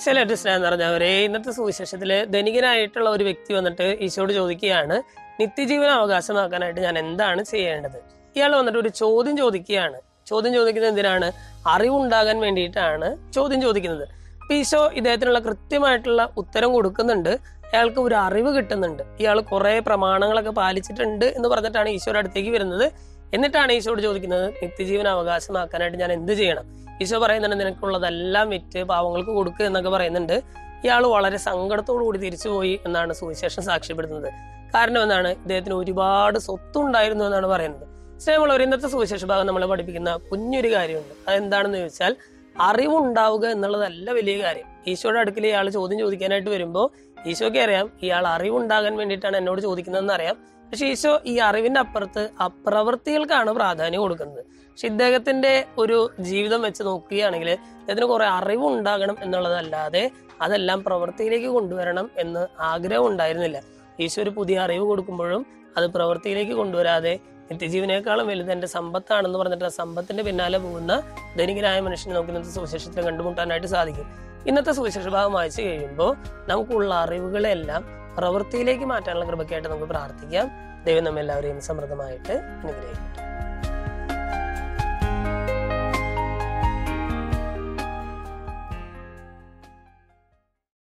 ചിലരുടെ സ്നേഹം നിറഞ്ഞവരെ ഇന്നത്തെ സുവിശേഷത്തില് ധനികനായിട്ടുള്ള ഒരു വ്യക്തി വന്നിട്ട് ഈശോയോട് ചോദിക്കുകയാണ് നിത്യജീവൻ അവകാശമാക്കാനായിട്ട് ഞാൻ എന്താണ് ചെയ്യേണ്ടത് ഇയാൾ വന്നിട്ട് ഒരു ചോദ്യം ചോദിക്കുകയാണ് ചോദ്യം ചോദിക്കുന്നത് എന്തിനാണ് അറിവുണ്ടാകാൻ വേണ്ടിയിട്ടാണ് ചോദ്യം ചോദിക്കുന്നത് അപ്പൊ ഈശോ ഇദ്ദേഹത്തിനുള്ള കൃത്യമായിട്ടുള്ള ഉത്തരം കൊടുക്കുന്നുണ്ട് അയാൾക്ക് ഒരു അറിവ് കിട്ടുന്നുണ്ട് ഇയാൾ കുറെ പ്രമാണങ്ങളൊക്കെ പാലിച്ചിട്ടുണ്ട് എന്ന് പറഞ്ഞിട്ടാണ് ഈശോയുടെ അടുത്തേക്ക് വരുന്നത് എന്നിട്ടാണ് ഈശോയോട് ചോദിക്കുന്നത് നിത്യജീവൻ അവകാശമാക്കാനായിട്ട് ഞാൻ എന്ത് ചെയ്യണം ഈശോ പറയുന്നുണ്ട് നിനക്കുള്ളതെല്ലാം വിറ്റ് പാവങ്ങൾക്ക് കൊടുക്കുക എന്നൊക്കെ പറയുന്നുണ്ട് ഇയാൾ വളരെ സങ്കടത്തോടു കൂടി തിരിച്ചുപോയി എന്നാണ് സുവിശേഷം സാക്ഷ്യപ്പെടുത്തുന്നത് കാരണം എന്താണ് ഇദ്ദേഹത്തിന് ഒരുപാട് സ്വത്തുണ്ടായിരുന്നു എന്നാണ് പറയുന്നത് സ്നേഹമുള്ളവർ ഇന്നത്തെ സുവിശേഷ ഭാഗം നമ്മളെ പഠിപ്പിക്കുന്ന കുഞ്ഞൊരു കാര്യമുണ്ട് അതെന്താണെന്ന് ചോദിച്ചാൽ അറിവുണ്ടാവുക എന്നുള്ളതല്ല വലിയ കാര്യം ഈശോയുടെ അടുക്കൽ ഇയാൾ ചോദ്യം ചോദിക്കാനായിട്ട് വരുമ്പോൾ ഈശോയ്ക്ക് അറിയാം ഇയാൾ അറിവുണ്ടാകാൻ വേണ്ടിയിട്ടാണ് എന്നോട് ചോദിക്കുന്നതെന്ന് അറിയാം പക്ഷെ ഈശോ ഈ അറിവിന്റെ അപ്പുറത്ത് അപ്രവൃത്തികൾക്കാണ് പ്രാധാന്യം കൊടുക്കുന്നത് പക്ഷെ ഇദ്ദേഹത്തിന്റെ ഒരു ജീവിതം വെച്ച് നോക്കുകയാണെങ്കിൽ ഇദ്ദേഹത്തിന് കുറെ അറിവുണ്ടാകണം എന്നുള്ളതല്ലാതെ അതെല്ലാം പ്രവൃത്തിയിലേക്ക് കൊണ്ടുവരണം എന്ന് ആഗ്രഹം ഉണ്ടായിരുന്നില്ല ഈശോ ഒരു പുതിയ അറിവ് കൊടുക്കുമ്പോഴും അത് പ്രവൃത്തിയിലേക്ക് കൊണ്ടുവരാതെ നിത്യജീവനേക്കാളും വലുത് എന്റെ സമ്പത്താണെന്ന് പറഞ്ഞിട്ട് ആ സമ്പത്തിന്റെ പിന്നാലെ പോകുന്ന ധനികനായ മനുഷ്യനെ നമുക്ക് ഇന്നത്തെ സുവിശേഷത്തിൽ കണ്ടുമുട്ടാനായിട്ട് സാധിക്കും ഇന്നത്തെ സുവിശേഷ ഭാഗം വായിച്ചു കഴിയുമ്പോൾ നമുക്കുള്ള അറിവുകളെല്ലാം പ്രവൃത്തിയിലേക്ക് മാറ്റാനുള്ള കൃപയ്ക്കായിട്ട് നമുക്ക് പ്രാർത്ഥിക്കാം ദൈവം നമ്മെല്ലാവരെയും സമൃദ്ധമായിട്ട് അനുഗ്രഹിക്കും